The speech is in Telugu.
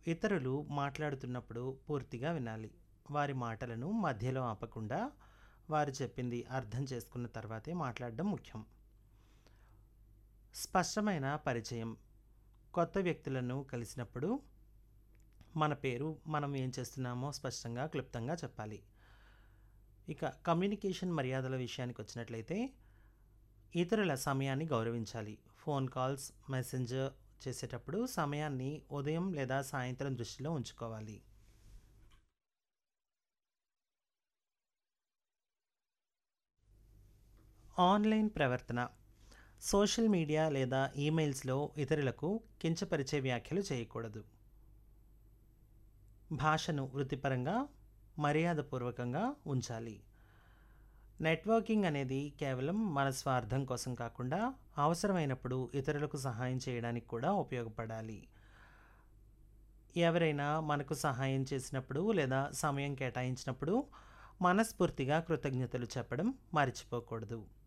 ఇతరులు మాట్లాడుతున్నప్పుడు పూర్తిగా వినాలి. వారి మాటలను మధ్యలో ఆపకుండా, వారు చెప్పింది అర్థం చేసుకున్న తర్వాతే మాట్లాడడం ముఖ్యం. స్పష్టమైన పరిచయం. కొత్త వ్యక్తులను కలిసినప్పుడు మన పేరు, మనం ఏం చేస్తున్నామో స్పష్టంగా, క్లుప్తంగా చెప్పాలి. ఇక కమ్యూనికేషన్ మర్యాదల విషయానికొచ్చినట్లయితే, ఇతరుల సమయాన్ని గౌరవించాలి. ఫోన్ కాల్స్, మెసెంజర్ చేసేటప్పుడు సమయాన్ని ఉదయం లేదా సాయంత్రం దృష్టిలో ఉంచుకోవాలి. ఆన్‌లైన్ ప్రవర్తన. సోషల్ మీడియా లేదా ఈమెయిల్స్‌లో ఇతరులకు కించపరిచే వ్యాఖ్యలు చేయకూడదు. భాషను వృత్తిపరంగా, మర్యాదపూర్వకంగా ఉంచాలి. నెట్వర్కింగ్ అనేది కేవలం మన స్వార్థం కోసం కాకుండా, అవసరమైనప్పుడు ఇతరులకు సహాయం చేయడానికి కూడా ఉపయోగపడాలి. ఎవరైనా మనకు సహాయం చేసినప్పుడు లేదా సమయం కేటాయించినప్పుడు మనస్ఫూర్తిగా కృతజ్ఞతలు చెప్పడం మర్చిపోకూడదు.